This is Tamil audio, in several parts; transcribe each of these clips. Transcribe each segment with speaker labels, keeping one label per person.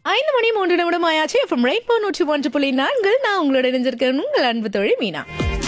Speaker 1: ஐந்து மணி மூன்று நிமிடம் ஆயாச்சு எஃப்எம் ரைட் போ நூற்றி ஒன்று புள்ளி நான்கு நான் உங்களோட இணைஞ்சிருக்கேன் உங்கள் அன்பு தோழி மீனா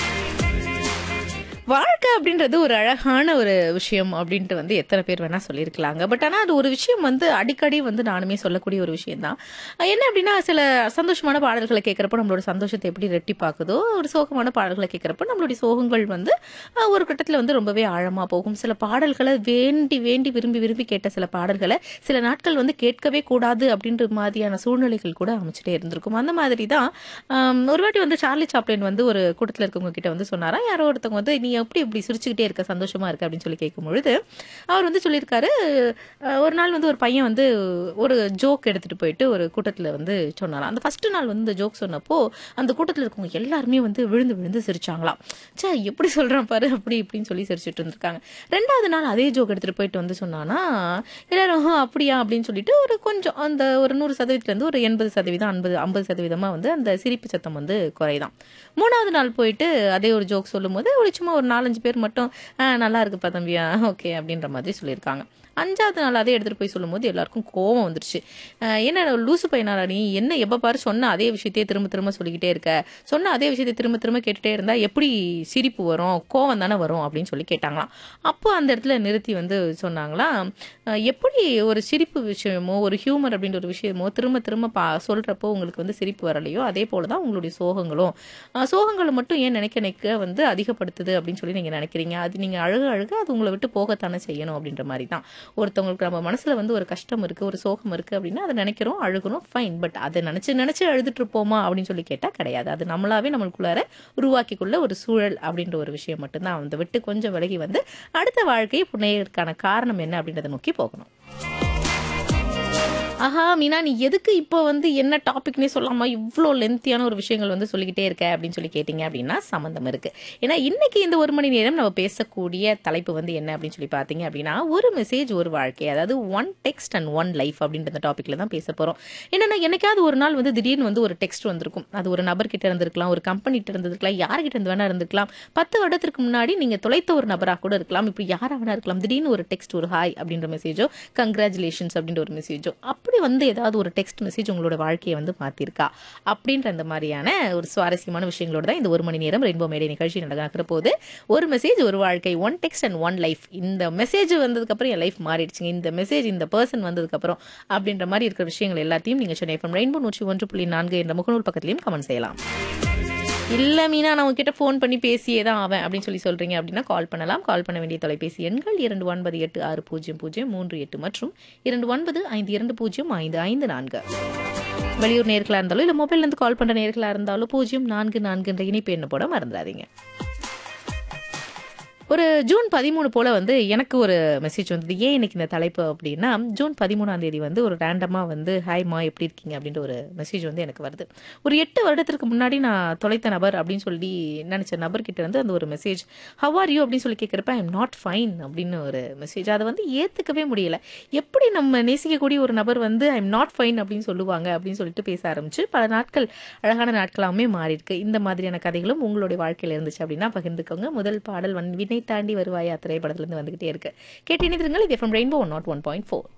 Speaker 1: வாழ்க்கை அப்படின்றது ஒரு அழகான ஒரு விஷயம் அப்படின்ட்டு வந்து எத்தனை பேர் வேணா சொல்லியிருக்கலாங்க பட் ஆனால் அது ஒரு விஷயம் வந்து அடிக்கடி வந்து நானுமே சொல்லக்கூடிய ஒரு விஷயம் தான் என்ன அப்படின்னா சில சந்தோஷமான பாடல்களை கேட்குறப்ப நம்மளோட சந்தோஷத்தை எப்படி ரெட்டி பார்க்குதோ ஒரு சோகமான பாடல்களை கேட்குறப்ப நம்மளுடைய சோகங்கள் வந்து அஹ், ஒரு கட்டத்தில் வந்து ரொம்பவே ஆழமாக போகும் சில பாடல்களை வேண்டி வேண்டி விரும்பி விரும்பி கேட்ட சில பாடல்களை சில நாட்கள் வந்து கேட்கவே கூடாது அப்படின்ற மாதிரியான சூழ்நிலைகள் கூட அமைச்சிட்டே இருந்திருக்கும் அந்த மாதிரி தான் ஆம், ஒரு வாட்டி வந்து சார்லி சாப்ளின் வந்து ஒரு கூட்டத்தில் இருக்கவங்க கிட்ட வந்து சொன்னாரா யாரோ ஒருத்தவங்க வந்து நீ எப்படி இப்படி சிரிச்சுக்கிட்டே இருக்க சந்தோஷமா இருக்க அப்படின்னு சொல்லி கேட்கும் பொழுது அவர் வந்து சொல்லியிருக்காரு அஹ், ஒரு நாள் வந்து ஒரு பையன் வந்து ஒரு ஜோக் எடுத்துட்டு போயிட்டு ஒரு கூட்டத்தில் வந்து சொன்னாராம் அந்த ஃபர்ஸ்ட் நாள் வந்து இந்த ஜோக் சொன்னப்போ அந்த கூட்டத்தில் இருக்கவங்க எல்லாருமே வந்து விழுந்து விழுந்து சிரிச்சாங்களாம் சே எப்படி சொல்றான் பாரு அப்படி இப்படின்னு சொல்லி சிரிச்சிட்டு இருந்திருக்காங்க ரெண்டாவது நாள் அதே ஜோக் எடுத்துட்டு போயிட்டு வந்து சொன்னானா எல்லாரும் "ஆ, அப்படியா அப்படின்னு சொல்லிட்டு ஒரு கொஞ்சம் அந்த ஒரு நூறு சதவீதத்துல இருந்து ஒரு எண்பது சதவீதம் ஐம்பது ஐம்பது சதவீதமா வந்து அந்த சிரிப்பு சத்தம் வந்து குறையுதான் மூணாவது நாள் போயிட்டு அதே ஒரு ஜோக் சொல்லும்போது ஒரு சும்மா ஒரு நாலஞ்சு பேர் மட்டும் "ஆ, நல்லா இருக்குப்பா தம்பியா ஓகே அப்படின்ற மாதிரி சொல்லியிருக்காங்க அஞ்சாவது நாள் அதே எடுத்துட்டு போய் சொல்லும்போது எல்லாருக்கும் கோவம் வந்துருச்சு அஹ் என்ன லூசு பையனாரா நீ என்ன எப்ப பாரு சொன்ன அதே விஷயத்தையே திரும்ப திரும்ப சொல்லிக்கிட்டே இருக்க சொன்ன அதே விஷயத்தை திரும்ப திரும்ப கேட்டுட்டே இருந்தா எப்படி சிரிப்பு வரும் கோவம் தானே வரும் அப்படின்னு சொல்லி கேட்டாங்களாம் அப்போ அந்த இடத்துல நிறுத்தி வந்து சொன்னாங்களாம் அஹ் எப்படி ஒரு சிரிப்பு விஷயமோ ஒரு ஹியூமர் அப்படின்ற ஒரு விஷயமோ திரும்ப திரும்ப பா சொல்றப்போ உங்களுக்கு வந்து சிரிப்பு வரலையோ அதே போல தான் உங்களுடைய சோகங்களும் அஹ் சோகங்களை மட்டும் ஏன் நினைக்க நினைக்க வந்து அதிகப்படுத்துது அப்படின்னு சொல்லி நீங்க நினைக்கிறீங்க அது நீங்க அழுக அழுக அது உங்களை விட்டு போகத்தானே செய்யணும் அப்படின்ற மாதிரி தான் ஒருத்தவங்களுக்கு நம்ம மனசுல வந்து ஒரு கஷ்டம் இருக்கு ஒரு சோகம் இருக்கு அப்படின்னா அதை நினைக்கிறோம் அழுகிறோம் ஃபைன் பட் அதை நினைச்சு நினைச்சு அழுதுட்டு இருப்போமா அப்படின்னு சொல்லி கேட்டா கிடையாது அது நம்மளாவே நம்மளுக்குள்ளார உருவாக்கிக்குள்ள ஒரு சூழல் அப்படின்ற ஒரு விஷயம் மட்டும்தான் அந்த விட்டு கொஞ்சம் விலகி வந்து அடுத்த வாழ்க்கையை புனையறதுக்கான காரணம் என்ன அப்படின்றத நோக்கி போகணும் ஆஹா மீனா நீ எதுக்கு இப்போ வந்து என்ன டாபிக்னே சொல்லாம இவ்வளோ லென்த்தியான ஒரு விஷயங்கள் வந்து சொல்லிக்கிட்டே இருக்க அப்படின்னு சொல்லி கேட்டிங்க அப்படின்னா சம்மந்தம் இருக்கு ஏன்னா இன்னைக்கு இந்த ஒரு மணி நேரம் நம்ம பேசக்கூடிய தலைப்பு வந்து என்ன அப்படின்னு சொல்லி பார்த்தீங்க அப்படின்னா ஒரு மெசேஜ் ஒரு வாழ்க்கை அதாவது one text and one life அப்படின்ற அந்த டாப்பிக்ல தான் பேச போறோம் என்னன்னா என்னைக்காவது ஒரு நாள் வந்து திடீர்னு வந்து ஒரு டெக்ஸ்ட் வந்திருக்கும் அது ஒரு நபர்கிட்ட இருந்திருக்கலாம் ஒரு கம்பெனி கிட்ட இருந்திருக்கலாம் யார்கிட்ட இருந்து வேணா இருந்திருக்கலாம் பத்து வருடத்திற்கு முன்னாடி நீங்க தொலைத்த ஒரு நபராக கூட இருக்கலாம் இப்போ யாரா வேணா இருக்கலாம் திடீர்னு ஒரு டெக்ஸ்ட் ஒரு ஹாய் அப்படின்ற மெசேஜோ கங்க்ராச்சுலேஷன்ஸ் அப்படின்ற ஒரு மெசேஜோ அப்படி வந்து ஏதாவது ஒரு டெக்ஸ்ட் மெசேஜ் உங்களோட வாழ்க்கையை வந்து மாத்திருக்கா அப்படின்ற அந்த மாதிரியான ஒரு சுவாரஸ்யமான விஷயங்களோட தான் இந்த ஒரு மணி நேரம் ரெயின்போ மேடை நிகழ்ச்சி நடக்கிற போது ஒரு மெசேஜ் ஒரு வாழ்க்கை one text and one life இந்த மெசேஜ் வந்ததுக்கப்புறம் என் லைஃப் மாறிடுச்சுங்க இந்த மெசேஜ் இந்த பர்சன் வந்ததுக்கப்புறம் அப்படின்ற மாதிரி இருக்கிற விஷயங்கள் எல்லாத்தையும் நீங்கள் சென்னை எஃப்எம் ரெயின்போ நூற்றி ஒன்று புள்ளி நான்கு என்ற முகநூல் பக்கத்துலையும் கமெண்ட் செய்யலாம் இல்ல மீனா நான் உங்ககிட்ட ஃபோன் பண்ணி பேசியே தான் ஆவேன் அப்படின்னு சொல்லி சொல்றீங்க அப்படின்னா கால் பண்ணலாம் கால் பண்ண வேண்டிய தொலைபேசி எண்கள் இரண்டு ஒன்பது எட்டு ஆறு பூஜ்ஜியம் பூஜ்ஜியம் மூன்று எட்டு மற்றும் இரண்டு ஒன்பது ஐந்து இரண்டு பூஜ்ஜியம் ஐந்து ஐந்து நான்கு வெளியூர் நேர்களா இருந்தாலும் இல்ல மொபைல்ல இருந்து கால் பண்ற நேர்களா இருந்தாலும் பூஜ்ஜியம் நான்கு நான்குன்ற இணைப்பு என்ன போட மறந்துடாதீங்க ஒரு ஜூன் பதிமூணு போல வந்து எனக்கு ஒரு மெசேஜ் வந்தது ஏன் இன்னைக்கு இந்த தலைப்பு அப்படின்னா ஜூன் பதிமூணாம் தேதி வந்து ஒரு ரேண்டமாக வந்து ஹாய்மா எப்படி இருக்கீங்க அப்படின்ற ஒரு மெசேஜ் வந்து எனக்கு வருது ஒரு எட்டு வருடத்திற்கு முன்னாடி நான் தொலைத்த நபர் அப்படின்னு சொல்லி நினச்ச நபர்கிட்ட இருந்து அந்த ஒரு மெசேஜ் ஹவ் ஆர் யூ அப்படின்னு சொல்லி கேட்குறப்ப ஐ எம் நாட் ஃபைன் அப்படின்னு ஒரு மெசேஜ் அதை வந்து ஏற்றுக்கவே முடியல எப்படி நம்ம நேசிக்கக்கூடிய ஒரு நபர் வந்து ஐ எம் நாட் ஃபைன் அப்படின்னு சொல்லுவாங்க அப்படின்னு சொல்லிட்டு பேச ஆரம்பிச்சு பல நாட்கள் அழகான நாட்களாமே மாறி இருக்கு இந்த மாதிரியான கதைகளும் உங்களுடைய வாழ்க்கையில் இருந்துச்சு அப்படின்னா பகிர்ந்துக்கோங்க முதல் பாடல் வன் வினை தாண்டி வருவாயா திரைப்படத்துல இருந்து வந்துகிட்டே இருக்கு கேட்டு இணைந்திருங்கள் இது FM rainbow one naught one point four